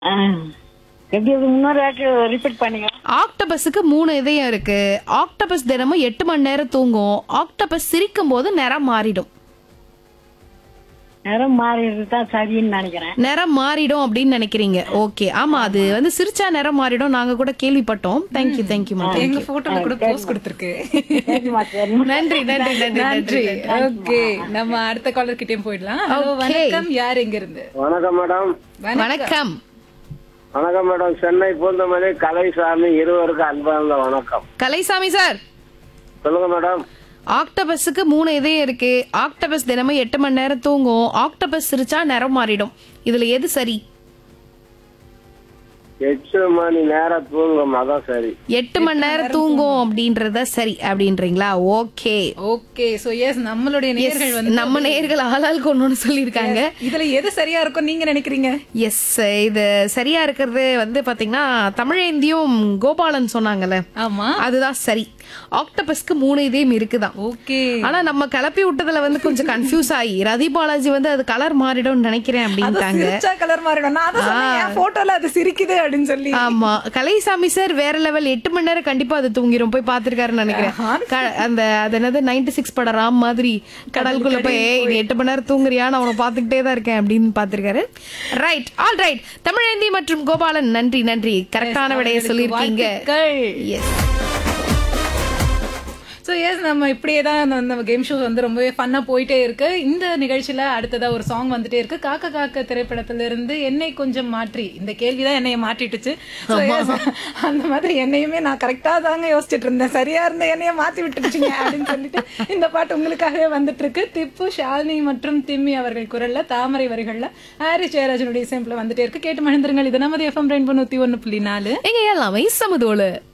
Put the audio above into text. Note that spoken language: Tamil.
ஆ. எப்படி இது இன்னொரு வாட்டி ரிப்பீட் பண்ணுங்க ஆக்டோபஸுக்கு மூணு இதயம் இருக்கு ஆக்டோபஸ் தினமும் எட்டு மணி நேரம் தூங்கும் ஆக்டோபஸ் சிரிக்கும் போது நிறம் மாறிடும் நேரம் மாறிடுறது தான் சரின்னு நினைக்கிறேன் நிறம் மாறிடும் அப்படின்னு நினைக்கிறீங்க ஓகே ஆமா அது வந்து சிரிச்சா நிறம் மாறிடும் நாங்க கூட கேள்விப்பட்டோம் தேங்க்யூ தேங்க்யூமா எங்க போட்டோல கூட போஸ்ட் கொடுத்திருக்கு சரிம்மா சரிம்மா நன்றி நன்றி நன்றி நன்றி நன்றி ஓகே நம்ம அடுத்த காலர் கிட்டயும் போயிடலாம் ஹலோ Okay. வணக்கம் யார் எங்க இருந்து வணக்கம் மேடம் வணக்கம் வணக்கம் மேடம் சென்னை பூந்தமல்லி கலைசாமி இருவருக்கும் அன்பார்ந்த வணக்கம் கலைசாமி சார் சொல்லுங்க மேடம் ஆக்டோபஸுக்கு மூணு இதயம் இருக்கு ஆக்டோபஸ் தினமும் எட்டு மணி நேரம் தூங்கும் ஆக்டோபஸ் சிரிச்சா நிறம் மாறிடும் இதுல எது சரி எட்டு மணி நேரம் தூங்கும் அதான் சரி எட்டு மணி நேரம் தூங்கும் அப்படின்றத சரி அப்படின்றீங்களா ஓகே ஓகே சோ எஸ் நம்மளுடைய நேர்கள் வந்து நம்ம நேர்கள் ஆளாளுக்கு ஒண்ணு சொல்லியிருக்காங்க இதுல எது சரியா இருக்கும் நீங்க நினைக்கிறீங்க எஸ் இது சரியா இருக்கிறது வந்து பாத்தீங்கன்னா தமிழேந்தியும் கோபாலன் சொன்னாங்கல்ல ஆமா அதுதான் சரி ஆக்டோபஸ்க்கு மூணு இதயம் இருக்குதான் ஓகே ஆனா நம்ம கிளப்பி விட்டதுல வந்து கொஞ்சம் கன்ஃபியூஸ் ஆகி ரதி பாலாஜி வந்து அது கலர் மாறிடும்னு நினைக்கிறேன் அப்படின்ட்டாங்க சிரிச்சா கலர் மாறிடும் நான் அதான் சொன்னேன் என் போட்டோல அது சிரிக்குது அப்படின்னு சொல்லி ஆமா கலைசாமி சார் வேற லெவல் எட்டு மணி நேரம் கண்டிப்பா அது தூங்கிரும் போய் பாத்திருக்காருன்னு நினைக்கிறேன் க- அந்த அது என்னது நைன்டி சிக்ஸ் படம் ராம் மாதிரி கடலுக்குள்ள போய் "ஏய், நீ எட்டு மணி நேரம் தூங்குறியா நான் உன பாத்துக்கிட்டே தான் இருக்கேன் அப்படின்னு பாத்திருக்காரு ரைட் ஆல் ரைட் தமிழேந்தி மற்றும் கோபாலன் நன்றி நன்றி கரெக்டான விடையை சொல்லியிருக்கீங்க எஸ் ஸோ எஸ் நம்ம இப்படியே தான் நம்ம கேம் ஷோ வந்து ரொம்பவே ஃபன்னாக போயிட்டே இருக்கு இந்த நிகழ்ச்சியில அடுத்ததா ஒரு சாங் வந்துட்டே இருக்கு காக்க காக்க திரைப்படத்துல இருந்து என்னை கொஞ்சம் மாற்றி இந்த கேள்வி தான் என்னைய மாற்றிட்டுச்சு So, yes, அந்த மாதிரி என்னையுமே நான் கரெக்டா தாங்க யோசிச்சுட்டு இருந்தேன் சரியா இருந்த என்னைய மாத்தி விட்டுருச்சுங்க அப்படின்னு சொல்லிட்டு இந்த பாட்டு உங்களுக்காகவே வந்துட்டு இருக்கு திப்பு ஷாலினி மற்றும் திம்மி அவர்கள் குரல்ல தாமரை வரிகள்ல ஹாரிஸ் ஜெயராஜனுடைய சேம்பிள் வந்துட்டே இருக்கு கேட்டு மகிழ்ந்துருங்கள் இது நமது எஃப்எம் ரெயின்போ நூத்தி ஒன்னு புள்ளி நாலு எங்க எல்லாமே சமதோளு